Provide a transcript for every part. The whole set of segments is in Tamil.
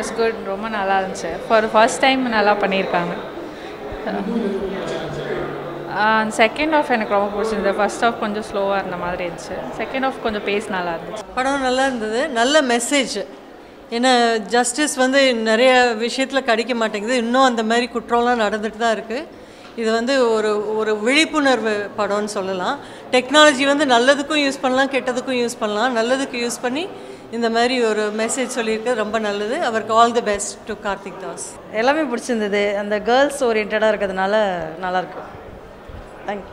வாஸ் குட் ரொம்ப நல்லா இருந்துச்சு ஃபார் ஃபர்ஸ்ட் டைம் நல்லா பண்ணியிருக்காங்க செகண்ட் ஆஃப் எனக்கு ரொம்ப பிடிச்சிருந்தது ஃபர்ஸ்ட் ஆஃப் கொஞ்சம் ஸ்லோவாக இருந்த மாதிரி இருந்துச்சு செகண்ட் ஆஃப் கொஞ்சம் பேஸ் நல்லா இருந்துச்சு படம் நல்லா இருந்தது நல்ல மெசேஜ் ஏன்னா ஜஸ்டிஸ் வந்து நிறைய விஷயத்தில் கிடைக்க மாட்டேங்குது இன்னும் அந்த மாதிரி குற்றம்லாம் நடந்துட்டு தான் இருக்குது இது வந்து ஒரு ஒரு விழிப்புணர்வு படம்னு சொல்லலாம் டெக்னாலஜி வந்து நல்லதுக்கும் யூஸ் பண்ணலாம் கெட்டதுக்கும் யூஸ் பண்ணலாம் நல்லதுக்கு யூஸ் பண்ணி இந்த மாதிரி ஒரு மெசேஜ் சொல்லியிருக்கு ரொம்ப நல்லது அவருக்கு all the best to Karthik Das எல்லாமே பிடிச்சிருந்தது அந்த கேர்ள்ஸ் ஓரியன்டாக இருக்கிறதுனால நல்லாயிருக்கு தேங்க்யூ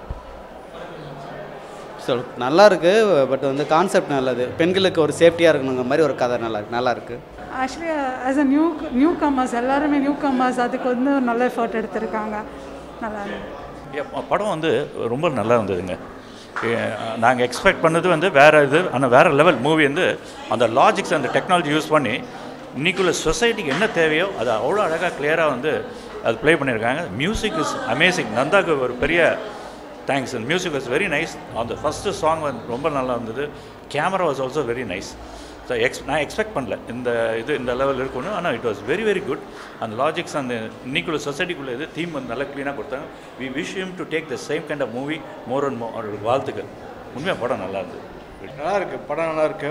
ஸோ நல்லா இருக்கு பட் வந்து கான்செப்ட் நல்லது பெண்களுக்கு ஒரு சேஃப்டியாக இருக்கணுங்கிற மாதிரி ஒரு கதை நல்லா இருக்கு நல்லா இருக்கு actually as a new newcomers எல்லாருமே நியூ கம்மர்ஸ் அதுக்கு வந்து ஒரு நல்ல எஃபர்ட் எடுத்திருக்காங்க நல்லா இருந்தது Yeah, ப- படம் வந்து ரொம்ப நல்லா இருந்ததுங்க நாங்கள் எக்ஸ்பெக்ட் பண்ணது வந்து வேறு இது ஆனால் வேறு லெவல் மூவி வந்து அந்த லாஜிக்ஸ் அந்த டெக்னாலஜி யூஸ் பண்ணி இன்னைக்குள்ள சொசைட்டிக்கு என்ன தேவையோ அதை அவ்வளோ அழகாக கிளியராக வந்து அது ப்ளே பண்ணியிருக்காங்க மியூசிக் இஸ் அமேசிங் நந்தாக்கு ஒரு பெரிய thanks music was very nice அந்த ஃபஸ்ட்டு சாங் வந்து ரொம்ப நல்லா இருந்தது camera was also very nice so எக்ஸ் நான் எக்ஸ்பெக்ட் பண்ணல இந்த இது இந்த லெவல் இருக்குன்னு ஆனால் it was very very good அந்த லாஜிக்ஸ் அந்த இன்னைக்குள்ள சொசைட்டிக்குள்ள இது தீம் வந்து நல்லா க்ளீனாக கொடுத்தாங்க we wish him to take the same kind of movie more and more அவருக்கு வாழ்த்துக்கள் உண்மையாக படம் நல்லா இருந்தது நல்லா இருக்கு படம் நல்லா இருக்கு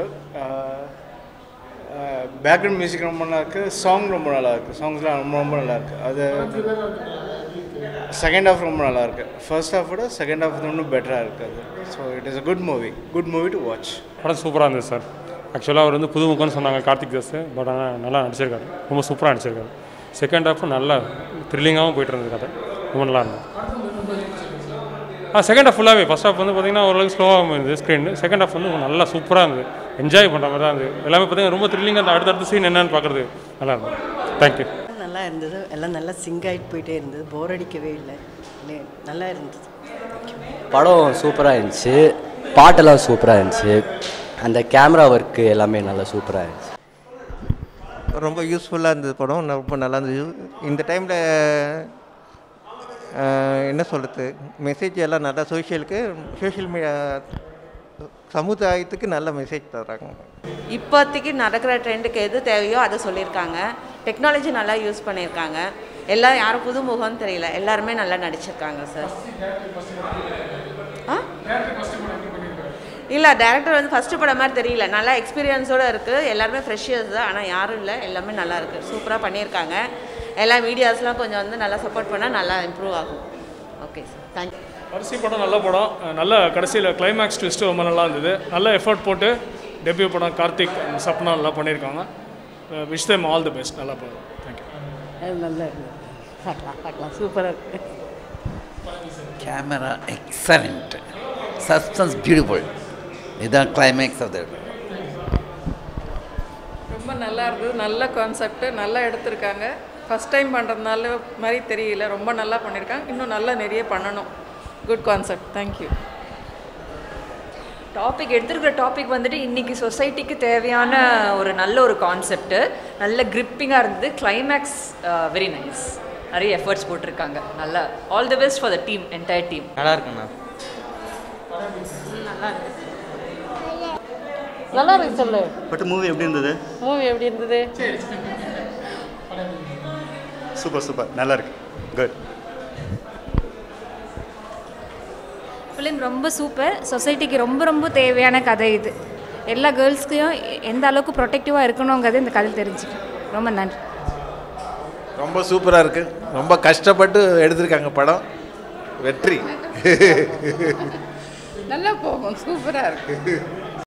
பேக்ரவுண்ட் மியூசிக் ரொம்ப நல்லா இருக்கு சாங் ரொம்ப நல்லா இருக்கு சாங்ஸ்லாம் ரொம்ப ரொம்ப நல்லா இருக்கு அது செகண்ட் ஹாஃப் ரொம்ப நல்லா இருக்கு ஃபர்ஸ்ட் ஹாஃப் விட செகண்ட் ஹாஃப் இன்னும் பெட்டராக இருக்கு அது so it is a good movie good movie to watch படம் சூப்பராக இருந்தது சார் ஆக்சுவலாக அவர் வந்து புதுமுகம்னு சொன்னாங்க கார்த்திக் தாஸ் பட் ஆனால் நல்லா நடிச்சிருக்காரு ரொம்ப சூப்பராக நடிச்சிருக்காரு செகண்ட் ஹாஃபும் நல்லா த்ரில்லிங்காகவும் போயிட்டு இருந்தது கதை ரொம்ப நல்லா இருந்தது ஆ செகண்ட் ஹாஃப் ஃபுல்லாகவே ஃபஸ்ட் ஹாஃப் வந்து பார்த்தீங்கன்னா ஓரளவுக்கு ஸ்லோவாக இருந்தது ஸ்க்ரீன் செகண்ட் ஹாஃப் வந்து நல்லா சூப்பராக இருந்தது என்ஜாய் பண்ணுற மாதிரி தான் இருந்தது எல்லாமே பார்த்தீங்கன்னா ரொம்ப த்ரில்லிங்காக அந்த அடுத்தடுத்த சீன் என்னன்னு பார்க்குறது நல்லா இருந்தது தேங்க்யூ நல்லா இருந்தது எல்லாம் நல்லா சிங்க் ஆகிட்டு போயிட்டே இருந்தது போர் அடிக்கவே இல்லை இல்லை, நல்லா இருந்தது படம் சூப்பராக இருந்துச்சு பாட்டெல்லாம் சூப்பராக இருந்துச்சு அந்த கேமரா ஒர்க்கு எல்லாமே நல்லா சூப்பராக இருந்துச்சு ரொம்ப யூஸ்ஃபுல்லாக இருந்தது படம் ந- ரொம்ப நல்லா இருந்தது இந்த டைமில் என்ன சொல்கிறது மெசேஜ் எல்லாம் நல்லா சோஷியலுக்கு சோஷியல் மீடியா சமுதாயத்துக்கு நல்ல மெசேஜ் தர்றாங்க இப்போதைக்கு நடக்கிற ட்ரெண்டுக்கு எது தேவையோ அதை சொல்லியிருக்காங்க டெக்னாலஜி நல்லா யூஸ் பண்ணியிருக்காங்க எல்லாம் யாரும் புது முகம்னு தெரியல எல்லாருமே நல்லா நடிச்சிருக்காங்க சார் ஆ இல்லை டேரக்டர் வந்து ஃபஸ்ட்டு படம் மாதிரி தெரியல நல்லா எக்ஸ்பீரியன்ஸோடு இருக்குது எல்லாருமே ஃப்ரெஷ்ஷர்ஸ் தான் ஆனால் யாரும் இல்லை எல்லாமே நல்லா இருக்குது சூப்பராக பண்ணியிருக்காங்க எல்லா மீடியாஸ்லாம் கொஞ்சம் வந்து நல்லா சப்போர்ட் பண்ணால் நல்லா இம்ப்ரூவ் ஆகும் ஓகே சார் தேங்க்யூ கடைசி படம் நல்ல படம் நல்ல கடைசியில் கிளைமேக்ஸ் ட்விஸ்ட்டு ரொம்ப நல்லா இருந்தது நல்ல எஃபர்ட் போட்டு டெபியூ படம் கார்த்திக் and சப்னா நல்லா பண்ணியிருக்காங்க wish them all the best நல்லா படம் தேங்க்யூ நல்லா இருந்தது பார்க்கலாம் பார்க்கலாம் சூப்பராக இருக்குது கேமரா எக்ஸலண்ட் சஸ்பென்ஸ் பியூட்டிஃபுல் இதுதான் கிளைமேக்ஸ் ஆஃப் த ரொம்ப நல்லா இருந்தது நல்ல கான்செப்ட் நல்லா எடுத்திருக்காங்க ஃபஸ்ட் டைம் பண்ணுறதுனால மாதிரி தெரியல ரொம்ப நல்லா பண்ணியிருக்காங்க இன்னும் நல்லா நிறைய பண்ணணும் குட் கான்செப்ட் தேங்க்யூ டாபிக் எடுத்திருக்கிற டாபிக் வந்துட்டு இன்னைக்கு சொசைட்டிக்கு தேவையான ஒரு நல்ல ஒரு கான்செப்ட் நல்ல கிரிப்பிங்காக இருந்தது கிளைமேக்ஸ் வெரி நைஸ் நிறைய எஃபர்ட்ஸ் போட்டிருக்காங்க நல்லா all the best for the team entire team நல்லா இருக்குண்ணா நல்லா இருக்கு சொல்லு பட் மூவி எப்படி இருந்தது மூவி எப்படி இருந்தது சூப்பர் சூப்பர் நல்லா இருக்கு குட் ஃபிலிம் ரொம்ப சூப்பர் சொசைட்டிக்கு ரொம்ப ரொம்ப தேவையான கதை இது எல்லா கேர்ள்ஸ்க்கையும் எந்த அளவுக்கு ப்ரொடெக்டிவாக இருக்கணுங்கிறது இந்த கதை தெரிஞ்சுக்கணும் ரொம்ப நன்றி ரொம்ப சூப்பராக இருக்குது ரொம்ப கஷ்டப்பட்டு எடுத்திருக்காங்க படம் வெற்றி நல்லா போகும் சூப்பராக இருக்கு